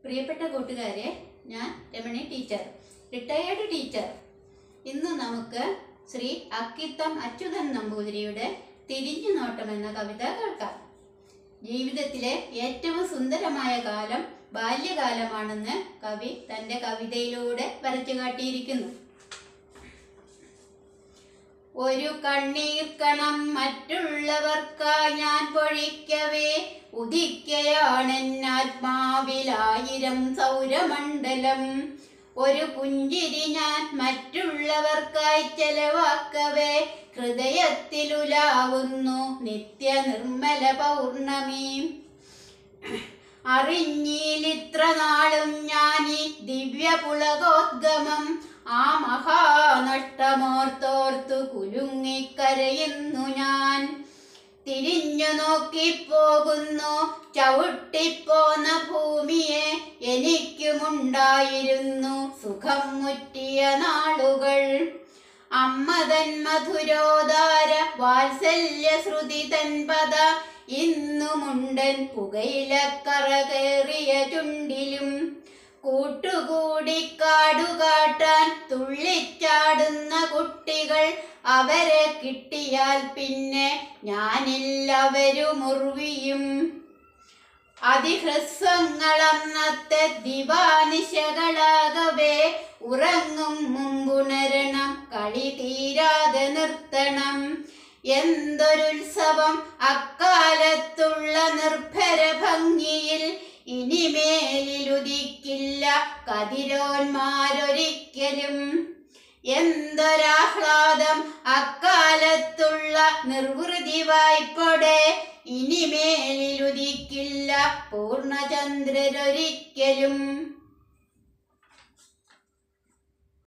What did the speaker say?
പ്രിയപ്പെട്ട കൂട്ടുകാരെ ഞാൻ രമണി ടീച്ചർ റിട്ടയേർഡ് ടീച്ചർ ഇന്ന് നമുക്ക് ശ്രീ അക്കിത്തം അച്യുതൻ നമ്പൂതിരിയുടെ തിരിഞ്ഞു നോട്ടം എന്ന കവിത കേൾക്കാം ജീവിതത്തിലെ ഏറ്റവും സുന്ദരമായ കാലം ബാല്യകാലമാണെന്ന് കവി തന്റെ കവിതയിലൂടെ വരച്ചു കാട്ടിയിരിക്കുന്നു ഒരു കണ്ണീർ കണം മറ്റുള്ളവർക്കായി ഞാൻ പൊഴിക്കവേ ഉദിക്കയാണെന്നാത്മാവിലായിരം സൗരമണ്ഡലം ഒരു പുഞ്ചിരി ഞാൻ മറ്റുള്ളവർക്കായി ചെലവാക്കവേ ഹൃദയത്തിലുലാവുന്നു നിത്യ നിർമ്മല പൗർണമി അറിഞ്ഞിലിത്ര നാളും ഞാനീ ദിവ്യ പുളകോദ്ഗമം ആ മഹാനഷ്ടമോർത്തോർത്തു കുലുങ്ങിക്കരയുന്നു ഞാൻ തിരിഞ്ഞു നോക്കിപ്പോകുന്നു ചവിട്ടിപ്പോന്ന ഭൂമിയെ എനിക്കുമുണ്ടായിരുന്നു സുഖം മുറ്റിയ നാളുകൾ അമ്മതൻ മധുരോദാര വാത്സല്യ ശ്രുതി തൻ പദ ഇന്നുമുണ്ടൻ പുകയിലക്കറ കയറിയ ചുണ്ടിലും കൂട്ടുകൂടി കാടുകാട്ടാൻ തുള്ളിച്ചാടുന്ന കുട്ടികൾ അവരെ കിട്ടിയാൽ പിന്നെ ഞാനില്ലവരും ഉർവിയും അതിഹ്രസ്വങ്ങളന്നത്തെ ദിവാനിശകളാകവേ ഉറങ്ങും മുമ്പുണരണം കളി തീരാതെ നിർത്തണം എന്തൊരുത്സവം അക്കാലത്തുള്ള നിർഭര ഭംഗിയിൽ ഇനിമേലിലുദിക്കില്ല കതിരോന്മാരൊരിക്കലും എന്തൊരാഹ്ലാദം അക്കാലത്തുള്ള നിർവൃതി വായ്പൊടെ ഇനിമേലിലുദിക്കില്ല പൂർണ്ണചന്ദ്രരൊരിക്കലും